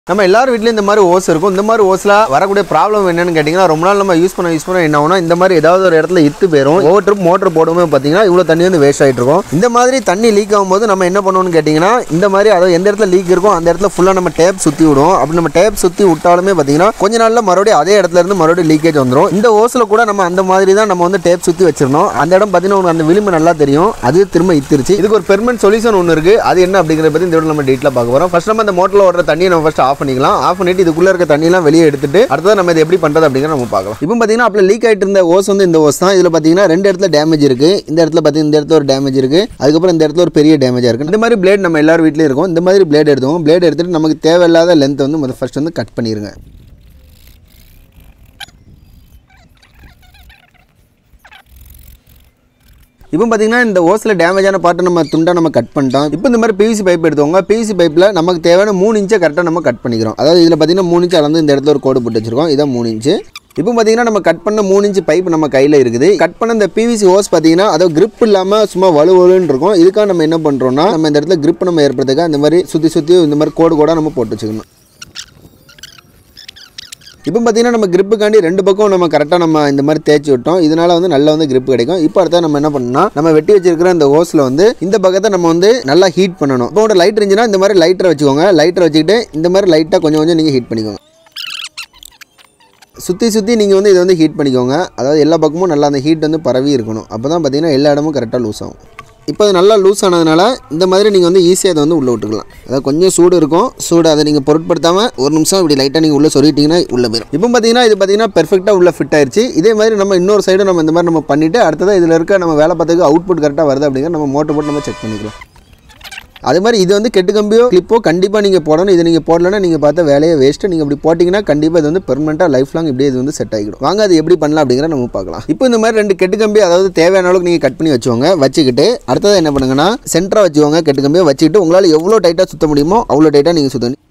நம்ம எல்லார் வீட்லயும் இந்த மாதிரி ஓஸ் இருக்கும் இந்த மாதிரி ஓஸ்ல வரக்கூடிய ப்ராப்ளம் என்னன்னு கேட்டிங்கன்னா ரொம்ப நாள் நம்ம யூஸ் பண்ண யூஸ் பண்ண என்ன ஆகும்னா இந்த மாதிரி ஏதாவது ஒரு இடத்துல இத்து போயிடும் ஒவ்வொரு ட்ரிப் மோட்டர் போடும்போது பார்த்தீங்கன்னா இவ்வளோ தண்ணி வந்து வேஸ்ட் ஆகிட்டு இருக்கும் இந்த மாதிரி தண்ணி லீக் ஆகும்போது நம்ம என்ன பண்ணணும்னு கேட்டிங்கன்னா இந்த மாதிரி அதாவது எந்த இடத்துல லீக் இருக்கும் அந்த இடத்துல ஃபுல்லாக நம்ம டேப் சுற்றி விடுவோம் அப்படி நம்ம டேப் சுற்றி விட்டாலுமே பார்த்தீங்கன்னா கொஞ்ச நாளில் மறுபடியும் அதே இடத்துல இருந்து மறுபடியும் லீக்கேஜ் வந்துடும் இந்த ஓஸில் கூட நம்ம அந்த மாதிரி தான் நம்ம வந்து டேப் சுற்றி வச்சிருந்தோம் அந்த இடம் பார்த்தீங்கன்னா உங்களுக்கு அந்த விளிம்பு நல்லா தெரியும் அது திரும்ப இத்திருச்சு இதுக்கு ஒரு பெர்மனன்ட் சொல்யூஷன் ஒன்று இருக்கு அது என்ன அப்படிங்கிறத பற்றி இந்த வீடியோ நம்ம டீட்டெயிலாக பார்க்க போகிறோம் ஃபர்ஸ்ட் நம்ம அந்த மோட்டரில் ஓடுற தண்ணியை நம்ம ஃபர்ஸ்ட் ஆஃப் பண்ணிக்கலாம் ஆஃப் பண்ணிட்டு இதுக்குள்ள இருக்க தண்ணியெல்லாம் வெளியே எடுத்துட்டு அடுத்தது நம்ம இது எப்படி பண்ணுறது அப்படிங்கிற நம்ம பார்க்கலாம் இப்போ பார்த்தீங்கன்னா அப்போ லீக் ஆகிட்டு இருந்த ஓஸ் வந்து இந்த ஓஸ் தான் இதில் பார்த்தீங்கன்னா ரெண்டு இடத்துல டேமேஜ் இருக்கு இந்த இடத்துல பார்த்தீங்கன்னா இந்த இடத்துல ஒரு டேமேஜ் இருக்கு அதுக்கப்புறம் இந்த இடத்துல ஒரு பெரிய டேமேஜாக இருக்கு இந்த மாதிரி பிளேட் நம்ம எல்லார் வீட்லையும் இருக்கும் இந்த மாதிரி பிளேட் எடுத்துவோம் பிளேட் எடுத்துட்டு நமக்கு தேவையில்லாத லென்த் வந்து முதல்ல ஃபர்ஸ்ட் வந்து கட் பண்ணிடுங்க இப்போ பார்த்தீங்கன்னா இந்த ஓஸில் டேமேஜான பார்ட்டை நம்ம துண்டா நம்ம கட் பண்ணிட்டோம் இப்போ இந்த மாதிரி பிவிசி பைப் எடுத்துக்கோங்க பிவிசி பைப்பில் நமக்கு தேவையான மூணு இன்ச்சை கரெக்டாக நம்ம கட் பண்ணிக்கிறோம் அதாவது இதில் பார்த்தீங்கன்னா மூணு இன்ச்சு அளந்து இந்த இடத்துல ஒரு கோடு போட்டு வச்சிருக்கோம் இதான் மூணு இன்ச்சு இப்போ பார்த்தீங்கன்னா நம்ம கட் பண்ண மூணு இன்ச்சு பைப் நம்ம கையில் இருக்குது கட் பண்ண இந்த பிவிசி ஹோஸ் பார்த்தீங்கன்னா அதாவது grip இல்லாமல் சும்மா வலு வலுன்னு இருக்கும் இதுக்காக நம்ம என்ன பண்ணுறோம்னா நம்ம இந்த இடத்துல grip நம்ம ஏற்படுறதுக்காக இந்த மாதிரி சுற்றி சுற்றி இந்த மாதிரி கோடு கோடாக நம்ம போட்டு வச்சுக்கணும் இப்போ பார்த்தீங்கன்னா நம்ம கிரிப்புக்காண்டி ரெண்டு பக்கம் நம்ம கரெக்டாக நம்ம இந்த மாதிரி தேய்ச்சி விட்டோம் இதனால வந்து நல்லா வந்து grip கிடைக்கும் இப்போ அடுத்தா நம்ம என்ன பண்ணணும்னா நம்ம வெட்டி வச்சிருக்கிற இந்த ஹோஸில் வந்து இந்த பக்கத்தை நம்ம வந்து நல்லா ஹீட் பண்ணணும் இப்போ உங்களோட லைட் இருந்துச்சுன்னா இந்த மாதிரி லைட்டரை வச்சுக்கோங்க லைட்டரை வச்சுக்கிட்டு இந்த மாதிரி லைட்டாக கொஞ்சம் கொஞ்சம் நீங்கள் ஹீட் பண்ணிக்கோங்க சுற்றி சுற்றி நீங்கள் வந்து இதை வந்து ஹீட் பண்ணிக்கோங்க அதாவது எல்லா பக்கமும் நல்லா அந்த ஹீட் வந்து பரவி இருக்கணும் அப்போ தான் பார்த்தீங்கன்னா எல்லா இடமும் கரெக்டாக லூஸ் ஆகும் இப்போ அது நல்லா லூஸ் ஆனதுனால இந்த மாதிரி நீங்கள் வந்து ஈஸியாக அதை வந்து உள்ளே விட்டுக்கலாம் அதாவது கொஞ்சம் சூடு இருக்கும் சூடு அதை நீங்கள் பொருட்படுத்தாமல் ஒரு நிமிஷம் இப்படி லைட்டாக நீங்கள் உள்ளே சொல்லிட்டீங்கன்னா உள்ளே போயிடும் இப்போ பார்த்தீங்கன்னா இது பார்த்தீங்கன்னா பெர்ஃபெக்டாக உள்ள ஃபிட் ஆயிருச்சு இதே மாதிரி நம்ம இன்னொரு சைடு நம்ம இந்த மாதிரி நம்ம பண்ணிவிட்டு அடுத்ததாக இதில் இருக்க நம்ம வேலை பார்த்ததுக்கு அவுட்புட் கரெக்டாக வருது அப்படிங்கிற நம்ம மோட்டர் போட்டு நம்ம செக் பண்ணிக்கலாம் அதே மாதிரி இது வந்து கெட்டு கம்பியோ கிளிப்போ கண்டிப்பாக நீங்கள் போடணும் இது நீங்கள் போடலன்னா நீங்கள் பார்த்த வேலையை வேஸ்ட்டு நீங்கள் இப்படி போட்டிங்கன்னா கண்டிப்பாக இது வந்து பெர்மனெண்ட்டாக லைஃப் லாங் இப்படியே இது வந்து செட் ஆகிடும் வாங்க அது எப்படி பண்ணலாம் அப்படிங்கிற நம்ம பார்க்கலாம் இப்போ இந்த மாதிரி ரெண்டு கெட்டு கம்பி அதாவது தேவையான அளவுக்கு நீங்கள் கட் பண்ணி வச்சுக்கோங்க வச்சுக்கிட்டு அடுத்தது என்ன பண்ணுங்கன்னா சென்டராக வச்சுக்கோங்க கெட்டு கம்பியை வச்சுக்கிட்டு உங்களால் எவ்வளோ டைட்டாக சுத்த முடியுமோ அவ்வளோ டைட்டாக நீங்கள் சுற்றணும்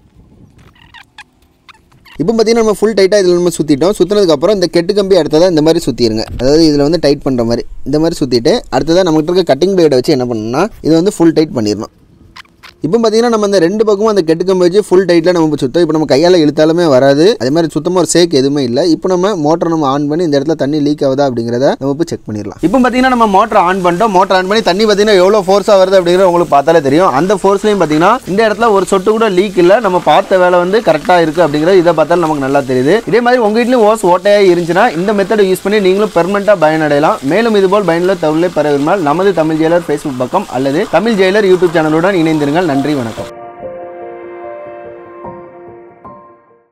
இப்போ பார்த்தீங்கன்னா நம்ம ஃபுல் டைட்டாக இதில் நம்ம சுற்றிட்டோம் சுற்றினதுக்கப்புறம் இந்த கெட்டு கம்பி அடுத்ததாக இந்த மாதிரி சுற்றிடுங்க அதாவது இதில் வந்து டைட் பண்ணுற மாதிரி இந்த மாதிரி சுற்றிட்டு அடுத்ததாக நம்மகிட்ட இருக்க கட்டிங் பிளேடை வச்சு என்ன பண்ணணும்னா இது வந்து ஃபுல் டைட் பண்ணிடணும் இப்போ பார்த்தீங்கன்னா நம்ம அந்த ரெண்டு பக்கமும் அந்த கெட்டு கம்பி வச்சு ஃபுல் டைட்டில் நம்ம சுத்தம் இப்போ நம்ம கையால் இழுத்தாலுமே வராது அதே மாதிரி சுத்தமாக ஒரு சேக் எதுவுமே இல்லை இப்போ நம்ம மோட்டர் நம்ம ஆன் பண்ணி இந்த இடத்துல தண்ணி லீக் ஆகுதா அப்படிங்கிறத நம்ம இப்போ செக் பண்ணிடலாம் இப்போ பார்த்தீங்கன்னா நம்ம மோட்டர் ஆன் பண்ணிட்டோம் மோட்டர் ஆன் பண்ணி தண்ணி பார்த்தீங்கன்னா எவ்வளோ ஃபோர்ஸாக வருது அப்படிங்கிறது உங்களுக்கு பார்த்தாலே தெரியும் அந்த ஃபோர்ஸ்லையும் பார்த்தீங்கன்னா இந்த இடத்துல ஒரு சொட்டு கூட லீக் இல்லை நம்ம பார்த்த வேலை வந்து கரெக்டாக இருக்குது அப்படிங்கிறது இதை பார்த்தாலும் நமக்கு நல்லா தெரியுது இதே மாதிரி உங்கள் வீட்லையும் ஓஸ் ஓட்டையாக இருந்துச்சுன்னா இந்த மெத்தடை யூஸ் பண்ணி நீங்களும் பெர்மனெண்ட்டாக பயனடையலாம் மேலும் இதுபோல் பயனுள்ள தகவலை பெற விரும்பினால் நமது தமிழ் ஜெயிலர் ஃபேஸ்புக் பக்கம் அல்லது தமிழ் ஜெயிலர் யூடியூப் சேனலுடன் இணைந்திருங்கள் நன்றி வணக்கம்